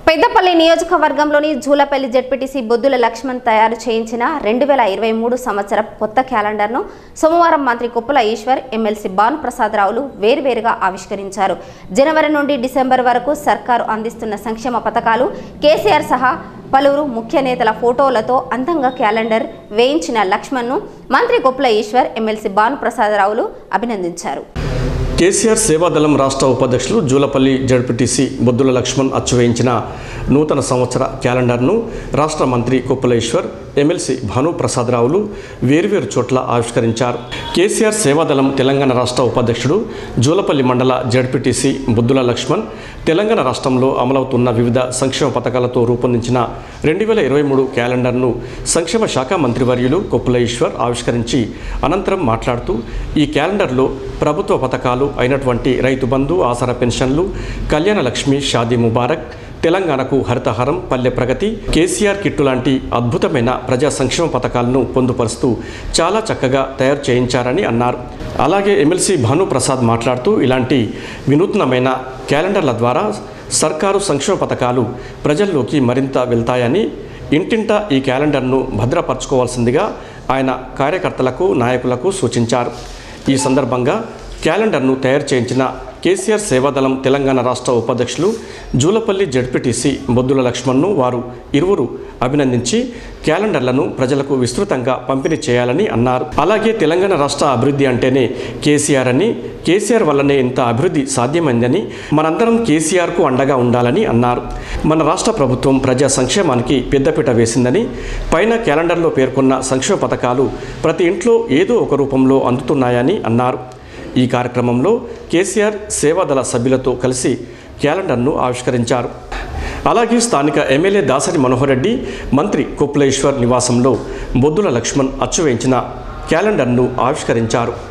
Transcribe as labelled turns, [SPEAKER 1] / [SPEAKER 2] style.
[SPEAKER 1] పెద్దపల్లి నియోజకవర్గంలోని జూలపల్లి జడ్పీటీసీ బొద్దుల లక్ష్మణ్ తయారు చేయించిన రెండు వేల ఇరవై మూడు సంవత్సర కొత్త క్యాలెండర్ను సోమవారం మంత్రి కుప్పల ఈశ్వర్ ఎమ్మెల్సీ భానుప్రసాదరావులు వేర్వేరుగా ఆవిష్కరించారు జనవరి నుండి డిసెంబర్ వరకు సర్కారు అందిస్తున్న సంక్షేమ పథకాలు కేసీఆర్ సహా పలువురు ముఖ్య నేతల ఫోటోలతో అందంగా క్యాలెండర్ వేయించిన లక్ష్మణ్ను మంత్రి కుప్పల ఈశ్వర్ ఎమ్మెల్సీ భానుప్రసాదరావులు అభినందించారు
[SPEAKER 2] కేసీఆర్ సేవాదళం రాష్ట్ర ఉపాధ్యక్షులు జూలపల్లి జడ్పీటీసీ బొద్దుల లక్ష్మణ్ అచ్చువేయించిన నూతన సంవత్సర క్యాలెండర్ను రాష్ట్ర మంత్రి కుప్పలేశ్వర్ ఎమ్మెల్సీ భాను ప్రసాదరావులు వేర్వేరు చోట్ల ఆవిష్కరించారు కేసీఆర్ సేవాదళం తెలంగాణ రాష్ట్ర ఉపాధ్యక్షుడు జూలపల్లి మండల జడ్పీటీసీ బొద్దుల లక్ష్మణ్ తెలంగాణ రాష్ట్రంలో అమలవుతున్న వివిధ సంక్షేమ పథకాలతో రూపొందించిన రెండు వేల ఇరవై మూడు క్యాలెండర్ను సంక్షేమ శాఖ మంత్రివర్యులు కొప్పులేశ్వర్ ఆవిష్కరించి అనంతరం మాట్లాడుతూ ఈ క్యాలెండర్లో ప్రభుత్వ పథకాలు అయినటువంటి రైతు బంధు ఆసరా పెన్షన్లు కళ్యాణ లక్ష్మి షాదీ ముబారక్ తెలంగాణకు హరితహారం పల్లె ప్రగతి కేసీఆర్ కిట్టు లాంటి అద్భుతమైన ప్రజా సంక్షేమ పథకాలను పొందుపరుస్తూ చాలా చక్కగా తయారు చేయించారని అన్నారు అలాగే ఎమ్మెల్సీ భానుప్రసాద్ మాట్లాడుతూ ఇలాంటి వినూత్నమైన క్యాలెండర్ల ద్వారా సర్కారు సంక్షేమ పథకాలు ప్రజల్లోకి మరింత వెళ్తాయని ఇంటింటా ఈ క్యాలెండర్ను భద్రపరచుకోవాల్సిందిగా ఆయన కార్యకర్తలకు నాయకులకు సూచించారు ఈ సందర్భంగా క్యాలెండర్ను తయారు చేయించిన కేసీఆర్ సేవాదళం తెలంగాణ రాష్ట్ర ఉపాధ్యక్షులు జూలపల్లి జడ్పీటీసీ బొద్దుల లక్ష్మణ్ను వారు ఇరువురు అభినందించి క్యాలెండర్లను ప్రజలకు విస్తృతంగా పంపిణీ చేయాలని అన్నారు అలాగే తెలంగాణ రాష్ట్ర అభివృద్ధి అంటేనే కేసీఆర్ అని కేసీఆర్ వల్లనే ఇంత అభివృద్ధి సాధ్యమైందని మనందరం కేసీఆర్కు అండగా ఉండాలని అన్నారు మన రాష్ట్ర ప్రభుత్వం ప్రజా సంక్షేమానికి పెద్దపీట వేసిందని పైన క్యాలెండర్లో పేర్కొన్న సంక్షేమ పథకాలు ప్రతి ఇంట్లో ఏదో ఒక రూపంలో అందుతున్నాయని అన్నారు ఈ కార్యక్రమంలో కేసీఆర్ సేవాదళ సభ్యులతో కలిసి క్యాలెండర్ను ఆవిష్కరించారు అలాగే స్థానిక ఎమ్మెల్యే దాసరి మనోహర్ రెడ్డి మంత్రి కొప్పులేశ్వర్ నివాసంలో బొద్దుల లక్ష్మణ్ అచ్చువేయించిన క్యాలెండర్ను ఆవిష్కరించారు